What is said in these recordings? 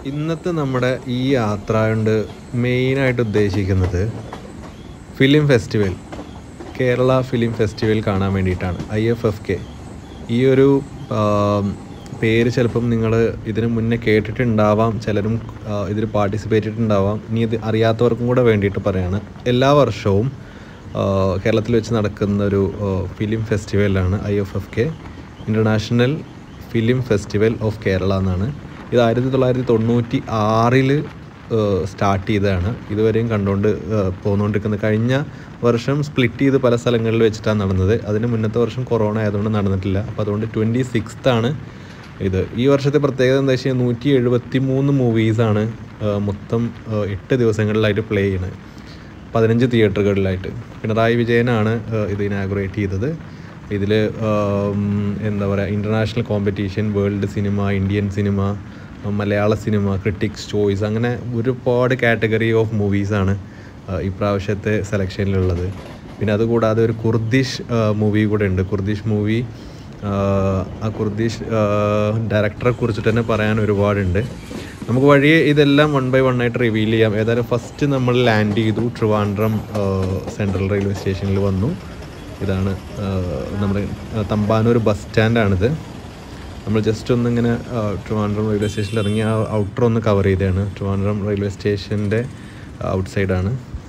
ഇന്നത്തെ നമ്മുടെ ഈ യാത്ര കൊണ്ട് മെയിനായിട്ട് ഉദ്ദേശിക്കുന്നത് film festival Kerala film festival കാണാൻ വേണ്ടിയിട്ടാണ് ഐ എഫ് എഫ് കെ ഈ ഒരു ആം, പേര് ചിലപ്പം നിങ്ങൾ ഇതിന് മുന്നേ കേട്ടിട്ടുണ്ടാവാം ചിലരും ആ, ഇതിൽ പാർട്ടിസിപ്പേറ്റ് ചെയ്തിട്ടുണ്ടാവാം ഇനി ഇത് അറിയാത്തവർക്കും കൂടെ വേണ്ടിയിട്ട് പറയാണ് എല്ലാ വർഷവും ആ, കേരളത്തിൽ വെച്ച് നടക്കുന്ന ഒരു ആ, ഫിലിം ഫെസ്റ്റിവലാണ് I F F K international film festival of Kerala എന്നാണ് ഇത് ആയിരത്തി തൊള്ളായിരത്തി തൊണ്ണൂറ്റി ആറിൽ സ്റ്റാർട്ട് ചെയ്തതാണ് ഇതുവരെയും കണ്ടുകൊണ്ട് ഏഹ്, പോന്നുകൊണ്ടിരിക്കുന്നത് കഴിഞ്ഞ വർഷം സ്പ്ലിറ്റ് ചെയ്ത് പല സ്ഥലങ്ങളിൽ വെച്ചിട്ടാണ് നടന്നത് അതിന് മുന്നത്തെ വർഷം കൊറോണ ആയതുകൊണ്ട് നടന്നിട്ടില്ല അപ്പോൾ അതുകൊണ്ട് ട്വൻറ്റി സിക്സ്താണ് ഇത് ഈ വർഷത്തെ പ്രത്യേകത എന്താ വെച്ച് കഴിഞ്ഞാൽ നൂറ്റി എഴുപത്തി മൂന്ന് മൂവീസാണ് മൊത്തം ഏഹ്, എട്ട് ദിവസങ്ങളിലായിട്ട് പ്ലേ ചെയ്യുന്നത് പതിനഞ്ച് തിയേറ്ററുകളിലായിട്ട് പിണറായി വിജയനാണ് ഏഹ്, ഇത് ഇനാഗുറേറ്റ് ചെയ്തത് ഇതിൽ എന്താ പറയുക international competition world cinema Indian cinema മലയാള സിനിമ ക്രിട്ടിക്സ് ചോയ്സ് അങ്ങനെ ഒരുപാട് കാറ്റഗറി ഓഫ് മൂവീസാണ് ഇപ്രാവശ്യത്തെ സെലക്ഷനിലുള്ളത് പിന്നെ അതുകൂടാതെ ഒരു കുർദിഷ് മൂവി കൂടെ ഉണ്ട് കുർദിഷ് മൂവി ആ കുർദിഷ് ഡയറക്ടറെ കുറിച്ചിട്ട് തന്നെ പറയാൻ ഒരുപാടുണ്ട് നമുക്ക് വഴിയെ ഇതെല്ലാം വൺ ബൈ വൺ ആയിട്ട് റിവീൽ ചെയ്യാം ഏതായാലും ഫസ്റ്റ് നമ്മൾ ലാൻഡ് ചെയ്തു ട്രിവാൻഡ്രം സെൻട്രൽ റെയിൽവേ സ്റ്റേഷനിൽ വന്നു ഇതാണ് ആ, നമ്മുടെ ആ, തമ്പാനൂർ ബസ് സ്റ്റാൻഡാണിത് നമ്മൾ ജസ്റ്റ് ഒന്നിങ്ങനെ ആ, ട്രിവാൻഡ്രം റെയിൽവേ സ്റ്റേഷനിൽ ഇറങ്ങി ആ ഔട്ടർ ഒന്ന് കവർ ചെയ്തതാണ് ട്രിവാൻഡ്രം റെയിൽവേ സ്റ്റേഷൻ്റെ ഔട്ട് സൈഡാണ്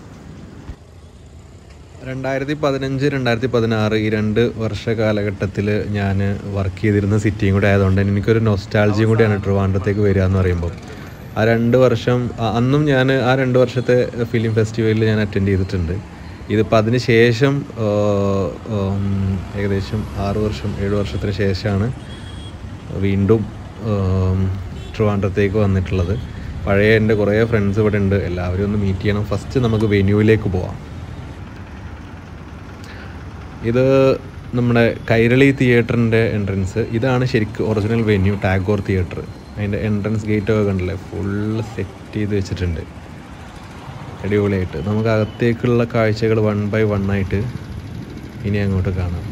രണ്ടായിരത്തി പതിനഞ്ച് രണ്ടായിരത്തി പതിനാറ് ഈ രണ്ട് വർഷ കാലഘട്ടത്തിൽ ഞാൻ വർക്ക് ചെയ്തിരുന്ന സിറ്റിയും കൂടെ ആയതുകൊണ്ട് തന്നെ എനിക്കൊരു നൊസ്റ്റാൾജിയും കൂടിയാണ് ട്രിവാൻഡ്രത്തേക്ക് വരിക എന്ന് പറയുമ്പോൾ ആ രണ്ട് വർഷം ആ, അന്നും ഞാൻ ആ രണ്ട് വർഷത്തെ ഫിലിം ഫെസ്റ്റിവലിൽ ഞാൻ അറ്റൻഡ് ചെയ്തിട്ടുണ്ട് ഇതിപ്പോൾ അതിന് ശേഷം ആ, ഉം, ഏകദേശം ആറ് വർഷം ഏഴ് വർഷത്തിന് ശേഷമാണ് വീണ്ടും ഉം, ട്രിവാൻഡ്രത്തേക്ക് വന്നിട്ടുള്ളത് പഴയ എൻ്റെ കുറേ ഫ്രണ്ട്സ് ഇവിടെ ഉണ്ട് എല്ലാവരും ഒന്ന് മീറ്റ് ചെയ്യണം ഫസ്റ്റ് നമുക്ക് വെന്യൂവിലേക്ക് പോവാം ഇത് നമ്മുടെ കൈരളി തിയേറ്ററിൻ്റെ എൻട്രൻസ് ഇതാണ് ശരിക്കും ഒറിജിനൽ വെന്യൂ ടാഗോർ തിയേറ്റർ അതിൻ്റെ എൻട്രൻസ് ഗേറ്റ് ഒക്കെ കണ്ടില്ലേ ഫുള്ള് സെറ്റ് ചെയ്ത് വെച്ചിട്ടുണ്ട് അടിപൊളിയായിട്ട് നമുക്ക് അകത്തേക്കുള്ള കാഴ്ചകൾ വൺ ബൈ വൺ ആയിട്ട് ഇനി അങ്ങോട്ട് കാണാം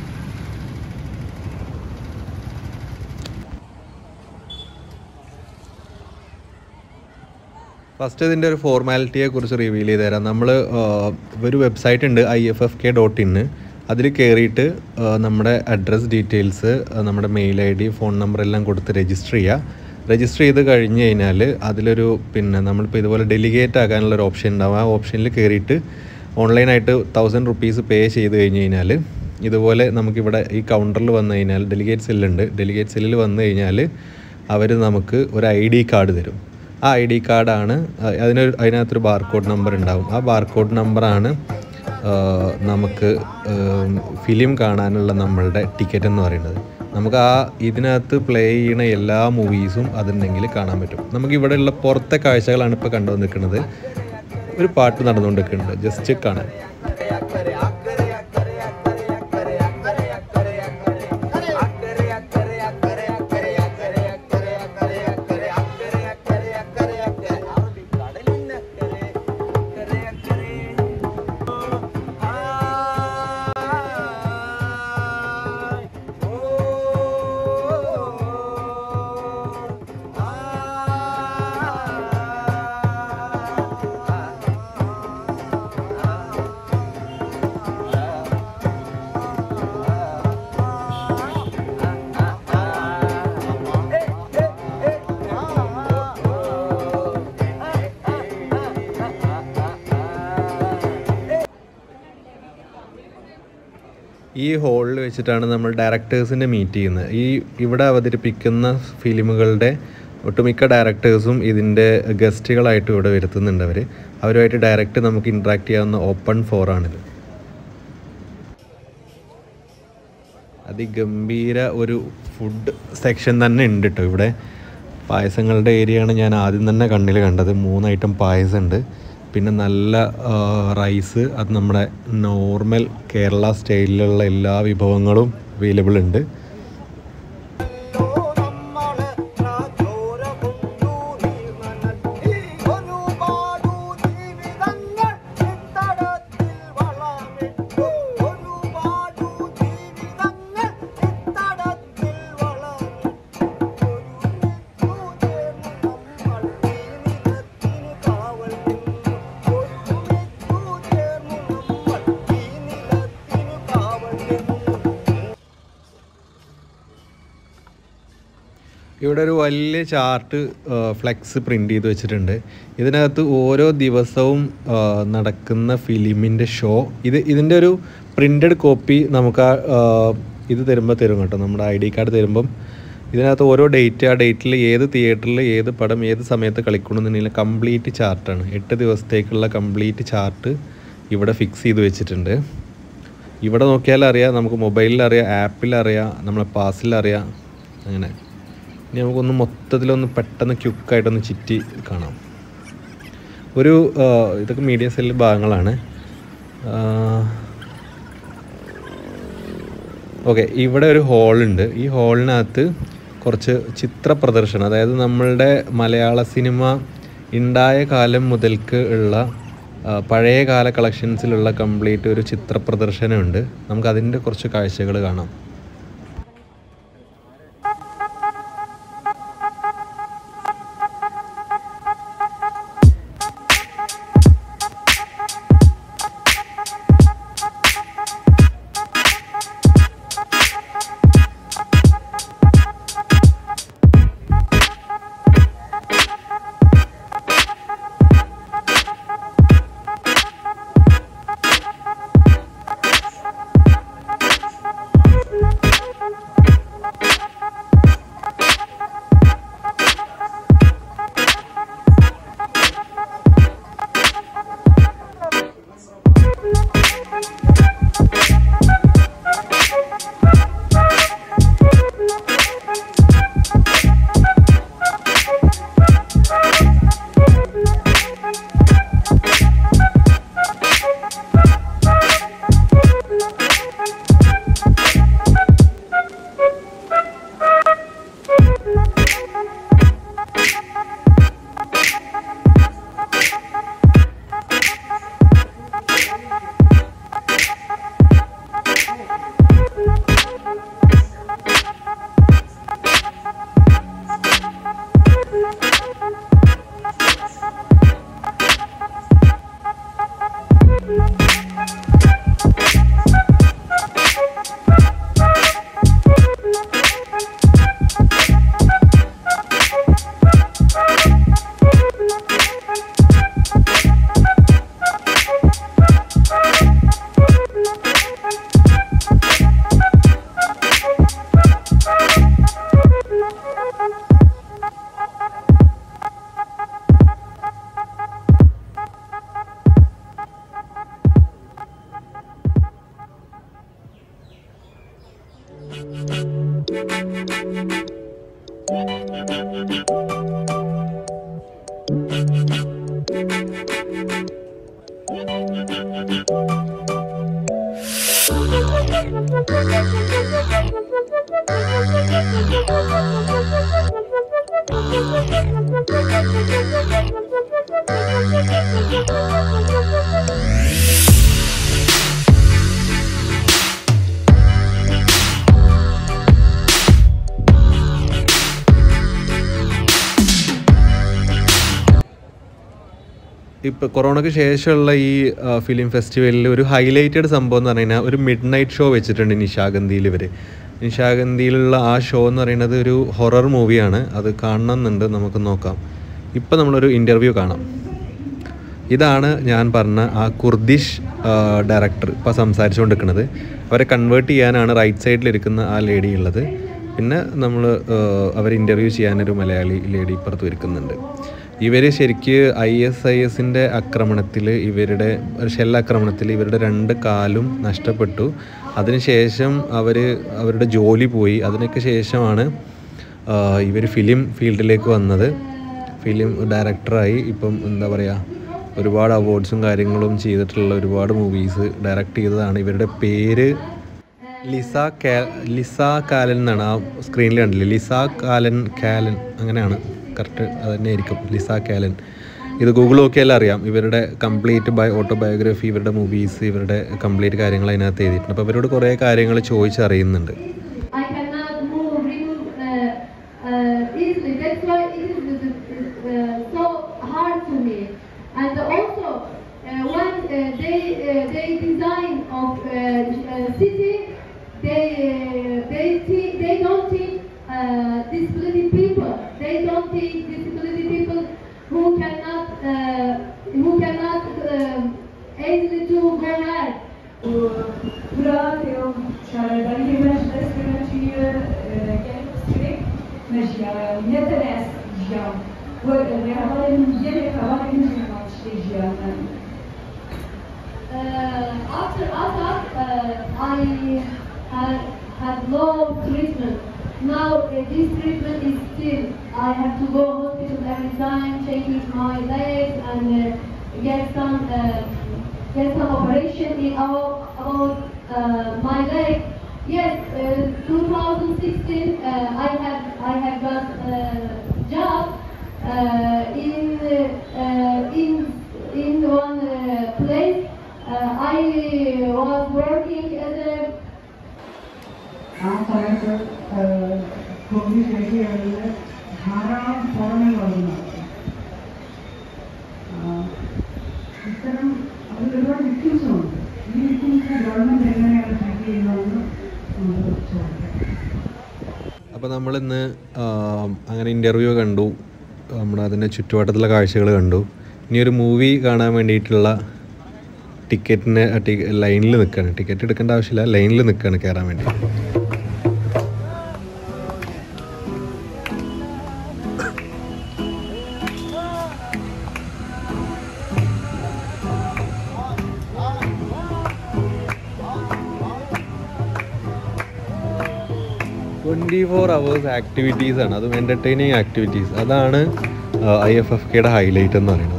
ഫസ്റ്റ് ഇതിൻ്റെ ഒരു ഫോർമാലിറ്റിയെ കുറിച്ച് റിവീൽ ചെയ്ത് തരാം നമ്മൾ ഒരു വെബ്സൈറ്റ് ഉണ്ട് I F F K dot in അതിൽ കയറിയിട്ട് ആ, നമ്മുടെ അഡ്രസ് ഡീറ്റെയിൽസ് നമ്മുടെ mail I D phone number എല്ലാം കൊടുത്ത് രജിസ്റ്റർ ചെയ്യുക രജിസ്റ്റർ ചെയ്ത് കഴിഞ്ഞ് കഴിഞ്ഞാൽ അതിലൊരു പിന്നെ നമ്മളിപ്പോൾ ഇതുപോലെ ഡെലിഗേറ്റ് ആക്കാനുള്ള ഒരു ഓപ്ഷൻ ഉണ്ടാവും ആ ഓപ്ഷനിൽ കയറിയിട്ട് ഓൺലൈനായിട്ട് തൗസൻഡ് റുപ്പീസ് പേ ചെയ്ത് കഴിഞ്ഞ് കഴിഞ്ഞാൽ ഇതുപോലെ നമുക്കിവിടെ ഈ കൗണ്ടറിൽ വന്നു കഴിഞ്ഞാൽ ഡെലിഗേറ്റ് സെല്ലുണ്ട് ഡെലിഗേറ്റ് സെല്ലിൽ വന്നു കഴിഞ്ഞാൽ അവർ നമുക്ക് ഒരു ഐ ഡി കാർഡ് തരും ആ ഐ ഡി കാർഡാണ് അതിനൊരു അതിനകത്തൊരു ബാർകോഡ് നമ്പർ ഉണ്ടാവും ആ ബാർകോഡ് നമ്പറാണ് നമുക്ക് ഫിലിം കാണാനുള്ള നമ്മളുടെ ടിക്കറ്റ് എന്ന് പറയുന്നത് നമുക്ക് ആ ഇതിനകത്ത് പ്ലേ ചെയ്യുന്ന എല്ലാ മൂവീസും അതുണ്ടെങ്കിൽ കാണാൻ പറ്റും നമുക്ക് ഇവിടെയുള്ള പുറത്തെ കാഴ്ചകളാണ് ഇപ്പോൾ കണ്ടുവന്നിരിക്കുന്നത് ഒരു പാട്ട് നടന്നുകൊണ്ടിരിക്കുന്നുണ്ട് ജസ്റ്റ് കാണാൻ ഈ ഹോളിൽ വെച്ചിട്ടാണ് നമ്മൾ ഡയറക്ടേഴ്സിനെ മീറ്റ് ചെയ്യുന്നത് ഈ ഇവിടെ അവതരിപ്പിക്കുന്ന ഫിലിമുകളുടെ ഒട്ടുമിക്ക ഡയറക്ടേഴ്സും ഇതിൻ്റെ ഗസ്റ്റുകളായിട്ട് ഇവിടെ വരുത്തുന്നുണ്ട് അവർ അവരുമായിട്ട് ഡയറക്റ്റ് നമുക്ക് ഇൻട്രാക്ട് ചെയ്യാവുന്ന ഓപ്പൺ ഫോറാണിത് അതിഗംഭീര ഒരു ഫുഡ് സെക്ഷൻ തന്നെ ഉണ്ട് കേട്ടോ ഇവിടെ പായസങ്ങളുടെ ഏരിയയാണ് ഞാൻ ആദ്യം തന്നെ കണ്ണിൽ കണ്ടത് മൂന്ന് ഐറ്റം പായസം ഉണ്ട് പിന്നെ നല്ല റൈസ് അത് നമ്മുടെ നോർമൽ കേരള സ്റ്റൈലിലുള്ള എല്ലാ വിഭവങ്ങളും അവൈലബിൾ ഉണ്ട് ഒരുപാടു ജീവിതങ്ങൾ ഇത്തടത്തിൽ വളമിട്ടു ഒരുമിച്ചു ചേർന്നു നമ്മൾ ഇവിടെ ഒരു വലിയ ചാർട്ട് ഫ്ലെക്സ് പ്രിൻ്റ് ചെയ്ത് വെച്ചിട്ടുണ്ട് ഇതിനകത്ത് ഓരോ ദിവസവും ആ, നടക്കുന്ന ഫിലിമിൻ്റെ ഷോ ഇത് ഇതിൻ്റെ ഒരു പ്രിൻ്റഡ് കോപ്പി നമുക്ക് ആ, ആ, ഇത് തരുമ്പോൾ തരും കേട്ടോ നമ്മുടെ ഐ ഡി കാർഡ് തരുമ്പം ഇതിനകത്ത് ഓരോ ഡേറ്റ് ആ ഡേറ്റിൽ ഏത് തിയേറ്ററിൽ ഏത് പടം ഏത് സമയത്ത് കളിക്കണമെന്നുണ്ടെങ്കിൽ കംപ്ലീറ്റ് ചാർട്ടാണ് എട്ട് ദിവസത്തേക്കുള്ള കംപ്ലീറ്റ് ചാർട്ട് ഇവിടെ ഫിക്സ് ചെയ്ത് വെച്ചിട്ടുണ്ട് ഇവിടെ നോക്കിയാൽ അറിയാം നമുക്ക് മൊബൈലിൽ അറിയാം ആപ്പിൽ അറിയാം നമ്മളെ പാസിൽ അറിയാം അങ്ങനെ ഇനി നമുക്കൊന്ന് മൊത്തത്തിലൊന്ന് പെട്ടെന്ന് ക്യുക്കായിട്ടൊന്ന് ചിറ്റി കാണാം ഒരു ആ, ഇതൊക്കെ മീഡിയ സെല്ല് ഭാഗങ്ങളാണ് ഓക്കെ ഇവിടെ ഒരു ഹോളുണ്ട് ഈ ഹോളിനകത്ത് കുറച്ച് ചിത്ര പ്രദർശനം അതായത് നമ്മളുടെ മലയാള സിനിമ ഉണ്ടായ കാലം മുതൽക്ക് ഉള്ള ആ, പഴയ കാല കളക്ഷൻസിലുള്ള കംപ്ലീറ്റ് ഒരു ചിത്ര പ്രദർശനമുണ്ട് നമുക്ക് അതിൻ്റെ കുറച്ച് കാഴ്ചകൾ കാണാം ഇപ്പോൾ കൊറോണയ്ക്ക് ശേഷമുള്ള ഈ ഫിലിം ഫെസ്റ്റിവലിൽ ഒരു ഹൈലൈറ്റഡ് സംഭവം എന്ന് പറഞ്ഞു കഴിഞ്ഞാൽ ഒരു മിഡ് നൈറ്റ് ഷോ വെച്ചിട്ടുണ്ട് നിശാഗന്ധിയിൽ ഇവർ നിശാഗന്ധിയിലുള്ള ആ ഷോ എന്ന് പറയുന്നത് ഒരു ഹൊറർ മൂവിയാണ് അത് കാണണമെന്നുണ്ട് നമുക്ക് നോക്കാം ഇപ്പം നമ്മളൊരു ഇൻ്റർവ്യൂ കാണാം ഇതാണ് ഞാൻ പറഞ്ഞ ആ കുർദിഷ് ഡയറക്ടർ ഇപ്പോൾ സംസാരിച്ചുകൊണ്ടിരിക്കുന്നത് അവരെ കൺവേർട്ട് ചെയ്യാനാണ് റൈറ്റ് സൈഡിലിരിക്കുന്ന ആ ലേഡി ഉള്ളത് പിന്നെ നമ്മൾ അവരെ ഇൻ്റർവ്യൂ ചെയ്യാനൊരു മലയാളി ലേഡി ഇപ്പുറത്ത് ഇരിക്കുന്നുണ്ട് ഇവർ ശരിക്ക് ഐ എസ് ഐ എസിൻ്റെ ആക്രമണത്തിൽ ഇവരുടെ ഷെല്ലാക്രമണത്തിൽ ഇവരുടെ രണ്ട് കാലും നഷ്ടപ്പെട്ടു അതിനുശേഷം അവർ അവരുടെ ജോലി പോയി അതിനൊക്കെ ശേഷമാണ് ഇവർ ഫിലിം ഫീൽഡിലേക്ക് വന്നത് ഫിലിം ഡയറക്ടറായി ഇപ്പം എന്താ പറയുക ഒരുപാട് അവാർഡ്സും കാര്യങ്ങളും ചെയ്തിട്ടുള്ള ഒരുപാട് മൂവീസ് ഡയറക്റ്റ് ചെയ്തതാണ് ഇവരുടെ പേര് ലിസ കാ ലിസ കാലൻ എന്നാണ് ആ സ്ക്രീനിൽ കണ്ടില്ലേ ലിസ കാലൻ കാലൻ അങ്ങനെയാണ് കറക്റ്റ് അത് തന്നെ ആയിരിക്കും ലിസ കാലൻ ഇത് ഗൂഗിൾ നോക്കിയാൽ അറിയാം ഇവരുടെ കംപ്ലീറ്റ് ബയോ ഓട്ടോബയോഗ്രഫി ഇവരുടെ മൂവീസ് ഇവരുടെ കംപ്ലീറ്റ് കാര്യങ്ങൾ അതിനകത്ത് എഴുതിയിട്ടുണ്ട് അപ്പോൾ ഇവരോട് കുറേ കാര്യങ്ങൾ ചോദിച്ചറിയുന്നുണ്ട് I cannot move, remove uh, uh, easily. That's why it is uh, so hard to me. And also, uh, when uh, they uh, they design of uh, uh, city, they uh, they thi- they don't think uh, disability people Bra till Charlie Människor till Gästrik, men jag jätteläs jag. Och jag har en jättebra information. Uh, after Attack, uh, I had, had no treatment. Now uh, this treatment is still, I have to go hospital every time, changing my legs and uh, get some uh, get some operation in our, about uh, my leg. Yes, uh, 2016 uh, I have I have got a job uh, in uh, in in one uh, place. Uh, I was working as a ആ സമയത്ത് Covid ശേഷികളിൽ ധാരാളം സ്ഫോടനങ്ങൾ വന്നു ഇത്തരം അതിൽ ഒരുപാട് വിക്ടിംസുമുണ്ട് ഈ വിക്ടിംസിനെ government എങ്ങനെയാണ് ട്രീറ്റ് ചെയ്യുന്നതെന്ന് നമുക്ക് ചോദിക്കാം അപ്പോൾ നമ്മളിന്ന് ആം, അങ്ങനെ ഇൻ്റർവ്യൂ കണ്ടു നമ്മുടെ അതിൻ്റെ ചുറ്റുവട്ടത്തുള്ള കാഴ്ചകൾ കണ്ടു ഇനി ഒരു മൂവി കാണാൻ വേണ്ടിയിട്ടുള്ള ടിക്കറ്റിന് ലൈനിൽ നിൽക്കുകയാണ് ടിക്കറ്റ് എടുക്കേണ്ട ആവശ്യമില്ല ലൈനിൽ നിൽക്കുകയാണ് കയറാൻ വേണ്ടി ട്വൻറ്റി ഫോർ അവേഴ്സ് ആക്ടിവിറ്റീസ് ആണ് അതും എൻ്റർടൈനിങ് ആക്ടിവിറ്റീസ് അതാണ് ഐ എഫ് എഫ് കെയുടെ ഹൈലൈറ്റ് എന്ന് പറയുന്നത്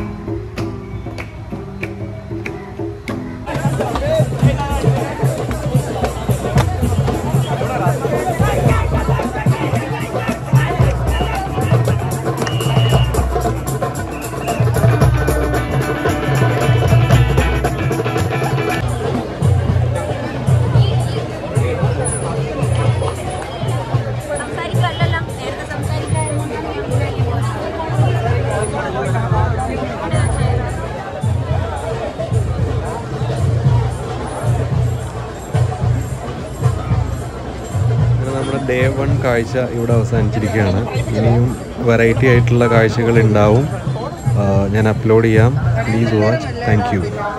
സംസാരിക്കുമല്ലോ നേരത്തെ സംസാരിക്കാതിരുന്നോണ്ടാണ് ഞാൻ ഇതിലേക്ക് പോയത്. അങ്ങനെ നമ്മുടെ ഡേ വൺ കാഴ്ച ഇവിടെ അവസാനിച്ചിരിക്കുകയാണ് ഇനിയും വെറൈറ്റി ആയിട്ടുള്ള കാഴ്ചകൾ ഉണ്ടാവും ആ, ഞാൻ അപ്ലോഡ് ചെയ്യാം പ്ലീസ് വാച്ച് താങ്ക് യു